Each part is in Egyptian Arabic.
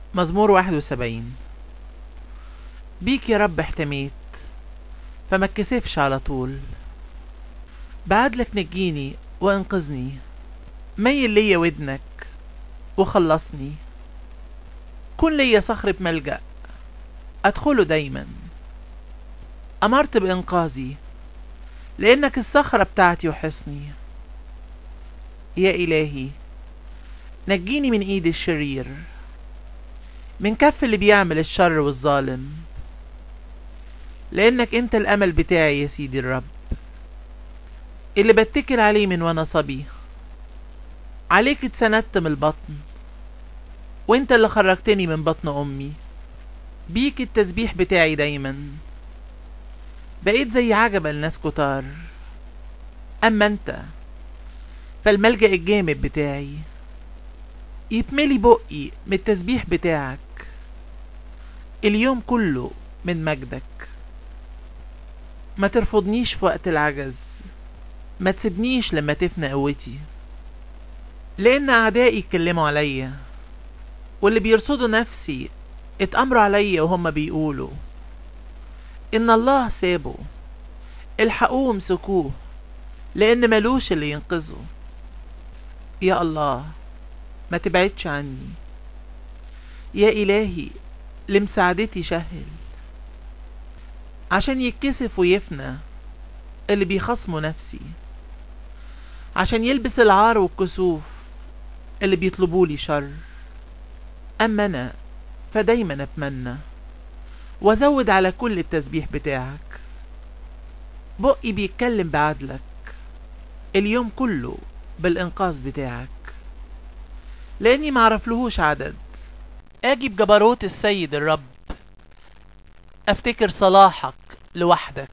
مزمور واحد وسبعين بيك يا رب احتميت فما اتكسفش على طول بعدلك نجيني وانقذني ميل ليا ودنك وخلصني كن ليا صخر بملجأ أدخله دايما أمرت بإنقاذي لأنك الصخرة بتاعتي وحصني يا إلهي نجيني من إيد الشرير من كف اللي بيعمل الشر والظالم لأنك أنت الأمل بتاعي يا سيدي الرب اللي بتكل عليه من وأنا صبي عليك اتسندت من البطن وانت اللي خرجتني من بطن أمي بيك التسبيح بتاعي دايما بقيت زي عجبة لناس كتار أما أنت فالملجأ الجامد بتاعي يتملي بقي من التسبيح بتاعك اليوم كله من مجدك ما ترفضنيش في وقت العجز ما تسيبنيش لما تفنى قوتي لأن أعدائي اتكلموا عليا واللي بيرصدوا نفسي اتأمروا عليا وهم بيقولوا إن الله سابه الحقوه وامسكوه لأن ملوش اللي ينقذه يا الله ما تبعدش عني يا إلهي لمساعدتي شهل عشان يتكسف ويفنى اللي بيخصموا نفسي عشان يلبس العار والكسوف اللي بيطلبولي شر أما أنا فدايما أتمنى وأزود على كل التسبيح بتاعك بقي بيتكلم بعدلك اليوم كله بالإنقاذ بتاعك لأني معرفلهوش عدد أجي بجبروت السيد الرب أفتكر صلاحك لوحدك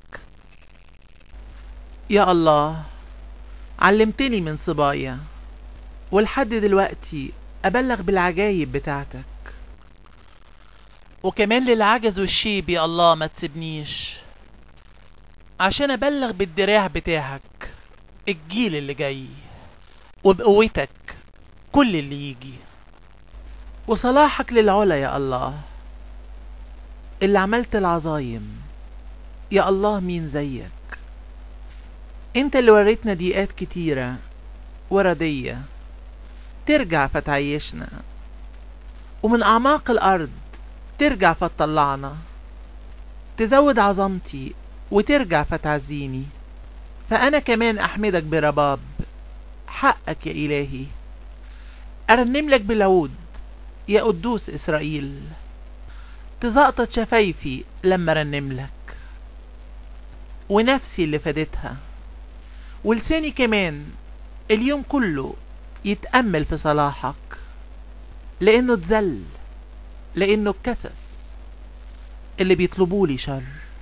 يا الله علمتني من صبايا ولحد دلوقتي أبلغ بالعجايب بتاعتك وكمان للعجز والشيب يا الله ما تسيبنيش عشان أبلغ بالدراع بتاعك الجيل اللي جاي وبقوتك كل اللي يجي وصلاحك للعلا يا الله اللي عملت العظايم يا الله مين زيك انت اللي وريتنا دقيقات كتيرة وردية ترجع فتعيشنا ومن أعماق الأرض ترجع فتطلعنا تزود عظمتي وترجع فتعزيني فأنا كمان أحمدك برباب حقك يا إلهي أرنم لك بالعود يا قدوس إسرائيل تزقطت شفايفي لما رنم لك ونفسي اللي فادتها ولساني كمان اليوم كله يتأمل في صلاحك لأنه اتذل لأنه اتكسف اللي بيطلبولي شر